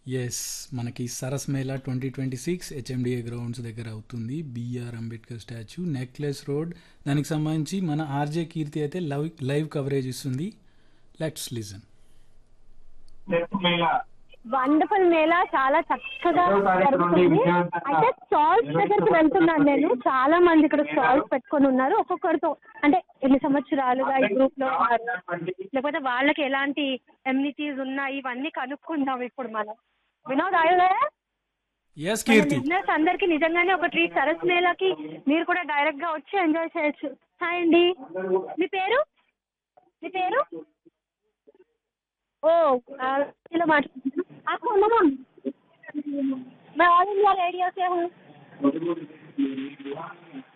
yes మనకి Saras Mela twenty twenty six HMDA grounds దగ్గర అవుతుంది BR Ambedkar statue Necklace Road దానికి సంబంధించి మన ఆర్జే కీర్తి అయితే లైవ్ లైవ్ కవరేజ్ ఇస్తుంది లెట్స్ లిజన్ వండర్ఫుల్ మేళా చాలా చక్కగా జరుగుతుంది అయితే స్టాల్స్ దగ్గరికి వెళ్తున్నాను నేను చాలా మంది ఇక్కడ స్టాల్స్ పెట్టుకొని ఉన్నారు ఒక్కొక్కరితో అంటే ఎన్ని సంవత్సరాలుగా ఈ గ్రూప్ లో ఉన్నారు లేకపోతే వాళ్ళకి ఎలాంటి ఎమ్యూనిటీస్ ఉన్నాయి ఇవన్నీ కనుక్కుందాం ఇప్పుడు మనం వినోద్ ఆయులే ఎస్ కీర్తి బిజినెస్ అందరికి నిజంగానే ఒక ట్రీట్ సరస్ మేళాకి మీరు కూడా డైరెక్ట్ గా వచ్చి ఎంజాయ్ చేయొచ్చు హాయ్ అండి మీ పేరు మీ పేరు ఓ आ, चलो बात आपको नमन मैं ऑल इंडिया रेडियो से हूँ